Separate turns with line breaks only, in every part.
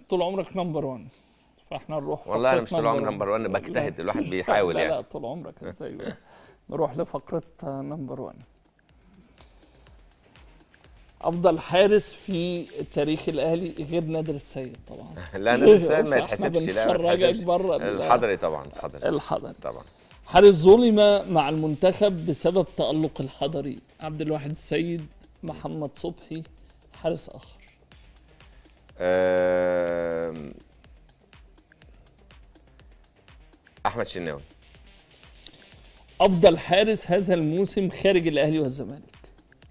طول عمرك نمبر 1 فاحنا نروح
والله انا
فقرة
مش طول عمري
number
نمبر 1
one.
بجتهد الواحد بيحاول
لا
يعني
لا طول عمرك ازاي بقى؟ نروح لفقره نمبر 1 افضل حارس في تاريخ الاهلي غير نادر السيد طبعا
لا نادر السيد ما
فإحنا
يتحسبش لا ما
بنخرجك
يتحسبش
بره ال-
الحضري طبعا الحضري
الحضري
طبعا
حارس ظلم مع المنتخب بسبب تألق الحضري عبد الواحد السيد محمد صبحي حارس آخر
آم، احمد شناوي
أفضل حارس هذا الموسم خارج الأهلي والزمالك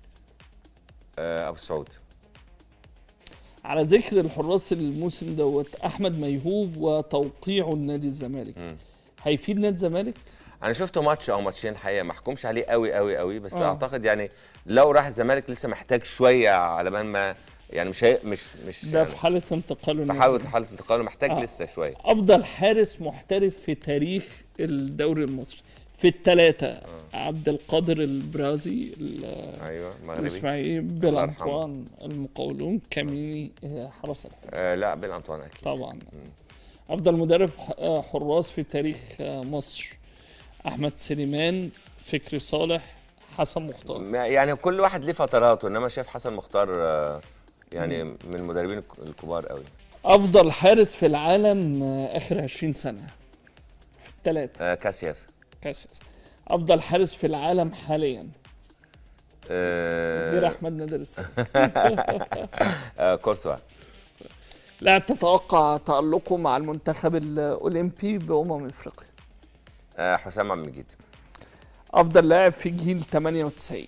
آه، ابو سعود
على ذكر الحراس الموسم دوت أحمد ميهوب وتوقيعه لنادي الزمالك
مم.
هيفيد نادي الزمالك؟
انا شفته ماتش او ماتشين الحقيقه ما احكمش عليه قوي قوي قوي بس
آه.
اعتقد يعني لو راح الزمالك لسه محتاج شويه على بال ما يعني مش هي مش مش
ده
يعني
في حالة انتقاله
في
لنادي
حاله
الزمالك.
حاله انتقاله محتاج
آه.
لسه شويه
أفضل حارس محترف في تاريخ الدوري المصري في الثلاثة عبد القادر البرازي ال-
ايوه مغربي
الاسماعيلي
الله
بلانتوان المقاولون كاميني آه، حرس الحدود
آه لا بيل انطوان اكيد
طبعا افضل مدرب ح- آه، حراس في تاريخ آه، مصر احمد سليمان فكري صالح حسن مختار
ما- يعني كل واحد ليه فتراته انما شايف حسن مختار آه، يعني من المدربين الك- الكبار قوي
افضل حارس في العالم آه، اخر 20 سنه في الثلاثه
آه، كاسياس
كاسس افضل حارس في العالم حاليا
آه،
غير احمد نادر السيد
آه، كورتوا
لا تتوقع تألقه مع المنتخب الأولمبي بأمم أفريقيا
آه، حسام عبد المجيد
أفضل لاعب في جيل 98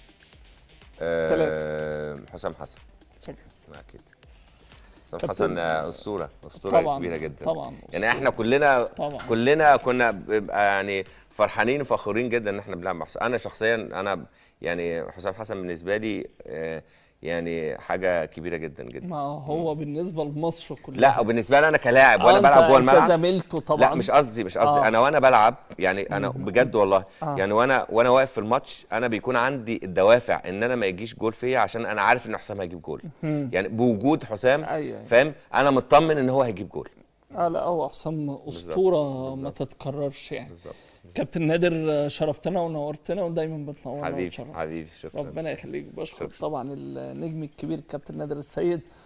آه،
تلاتة.
حسام حسن اكيد حسام
كابتن-
حسن آه، اسطوره اسطوره
طبعا
كبيره جدا
طبعا
يعني احنا كلنا
طبعا
كلنا كنا بنبقى يعني فرحانين وفخورين جدا ان احنا بنلعب مع حسام انا شخصيا انا يعني حسام حسن بالنسبه لي آه، يعني حاجه كبيره جدا جدا
ما هو بالنسبة لمصر كلها
لا وبالنسبه لي انا كلاعب
آه،
وانا
أنت-
بلعب جوه
أنت
الملعب
زميلته طبعا
لا مش قصدي مش قصدي
آه.
انا وانا بلعب يعني انا بجد والله
آه.
يعني وانا وانا واقف في الماتش انا بيكون عندي الدوافع ان انا ما يجيش جول فيا عشان انا عارف ان حسام هيجيب جول
مم.
يعني بوجود حسام
أيوة أيوة.
فاهم انا مطمن ان هو هيجيب جول
اه لا هو حسام أسطورة ما
بالظبط.
تتكررش يعني
بالظبط
كابتن نادر شرفتنا ونورتنا ودايما بتنورنا
حبيبي
وتشرفنا
حبيبي شكرا
ربنا يخليك بشكر
شكرا.
طبعا النجم الكبير كابتن نادر السيد